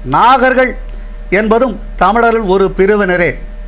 நாகர்கள் என்பதும் தமிழரில் ஒரு பிரிவினரே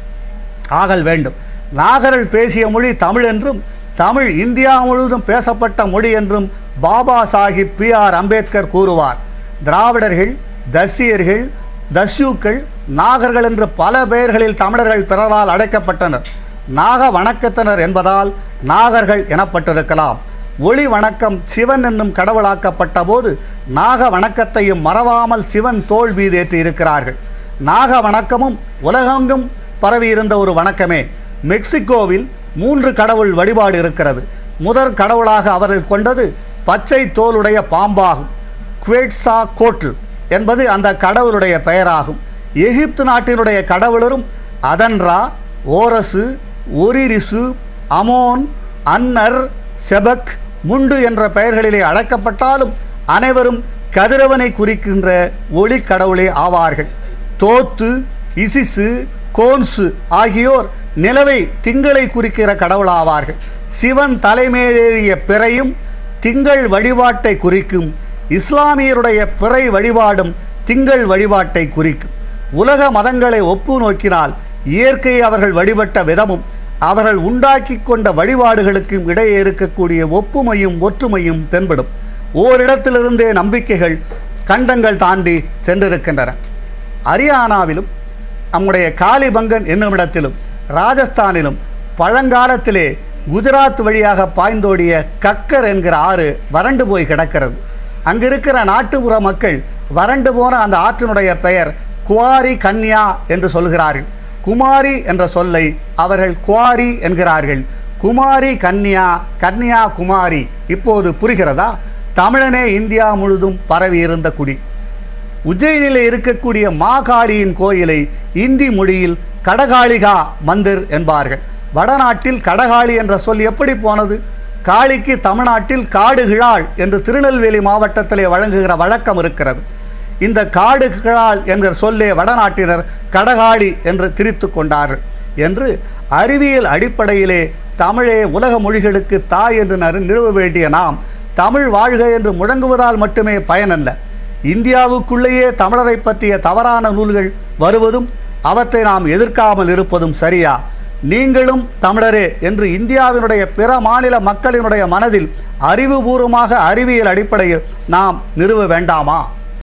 ஆகல் வேண்டும் நாகர்கள் பேசிய மொழி தமிழ் என்றும் தமிழ் இந்தியா முழுவதும் பேசப்பட்ட மொழி என்றும் பாபா சாஹிப் பி ஆர் அம்பேத்கர் கூறுவார் திராவிடர்கள் தஸ்யர்கள் தஸ்யூக்கள் நாகர்கள் என்று பல பெயர்களில் தமிழர்கள் பிறரால் அழைக்கப்பட்டனர் நாக வணக்கத்தினர் என்பதால் நாகர்கள் எனப்பட்டிருக்கலாம் ஒளி வணக்கம் சிவன் என்னும் கடவுளாக்கப்பட்ட போது நாக வணக்கத்தையும் மறவாமல் சிவன் தோல் மீது ஏற்றி இருக்கிறார்கள் நாக வணக்கமும் உலகெங்கும் பரவியிருந்த ஒரு வணக்கமே மெக்சிகோவில் மூன்று கடவுள் வழிபாடு இருக்கிறது முதற் கடவுளாக அவர்கள் கொண்டது பச்சை தோலுடைய பாம்பாகும் குவேட்ஸா கோட்ல் என்பது அந்த கடவுளுடைய பெயராகும் எகிப்து நாட்டினுடைய கடவுளரும் அதன்ரா ஓரசு ஒரிரிசு அமோன் அன்னர் செபக் முண்டு என்ற பெயர்களிலே அழைக்கப்பட்டாலும் அனைவரும் கதிரவனை குறிக்கின்ற ஒளி கடவுளே ஆவார்கள் தோத்து இசிசு கோன்சு ஆகியோர் நிலவை திங்களை குறிக்கிற கடவுளாவார்கள் சிவன் தலைமையேறிய பிறையும் திங்கள் வழிபாட்டை குறிக்கும் இஸ்லாமியருடைய பிறை வழிபாடும் திங்கள் வழிபாட்டை குறிக்கும் உலக மதங்களை ஒப்பு நோக்கினால் இயற்கையை அவர்கள் வழிபட்ட விதமும் அவர்கள் உண்டாக்கி கொண்ட வழிபாடுகளுக்கும் இடையே இருக்கக்கூடிய ஒப்புமையும் ஒற்றுமையும் தென்படும் ஓரிடத்திலிருந்தே நம்பிக்கைகள் கண்டங்கள் தாண்டி சென்றிருக்கின்றன ஹரியானாவிலும் நம்முடைய காளிபங்கன் என்னுமிடத்திலும் ராஜஸ்தானிலும் பழங்காலத்திலே குஜராத் வழியாக பாய்ந்தோடிய கக்கர் என்கிற ஆறு வறண்டு போய் கிடக்கிறது அங்கு இருக்கிற நாட்டுப்புற மக்கள் வறண்டு போன அந்த ஆற்றினுடைய பெயர் குவாரி கன்யா என்று சொல்கிறார்கள் குமாரி என்ற சொல்லை அவர்கள் குவாரி என்கிறார்கள் குமாரி கன்யா கன்யா குமாரி இப்போது புரிகிறதா தமிழனே இந்தியா முழுதும் பரவி இருந்த குடி உஜ்ஜயினில் இருக்கக்கூடிய மாகாளியின் கோயிலை இந்தி மொழியில் கடகாளிகா மந்திர் என்பார்கள் வடநாட்டில் கடகாளி என்ற சொல் எப்படி போனது காளிக்கு தமிழ்நாட்டில் காடுகிழாள் என்று திருநெல்வேலி மாவட்டத்திலே வழங்குகிற வழக்கம் இருக்கிறது இந்த காடுகிழாள் என்கிற சொல்லே வடநாட்டினர் கடகாளி என்று திரித்து கொண்டார்கள் என்று அறிவியல் அடிப்படையிலே தமிழே உலக மொழிகளுக்கு தாய் என்று நறு- நிறுவ வேண்டிய நாம் தமிழ் வாழ்க என்று முழங்குவதால் மட்டுமே பயனல்ல இந்தியாவுக்குள்ளேயே தமிழரை பற்றிய தவறான நூல்கள் வருவதும் அவற்றை நாம் எதிர்க்காமல் இருப்பதும் சரியா நீங்களும் தமிழரே என்று இந்தியாவினுடைய பிற மாநில மக்களினுடைய மனதில் அறிவுபூர்வமாக அறிவியல் அடிப்படையில் நாம் நிறுவ வேண்டாமா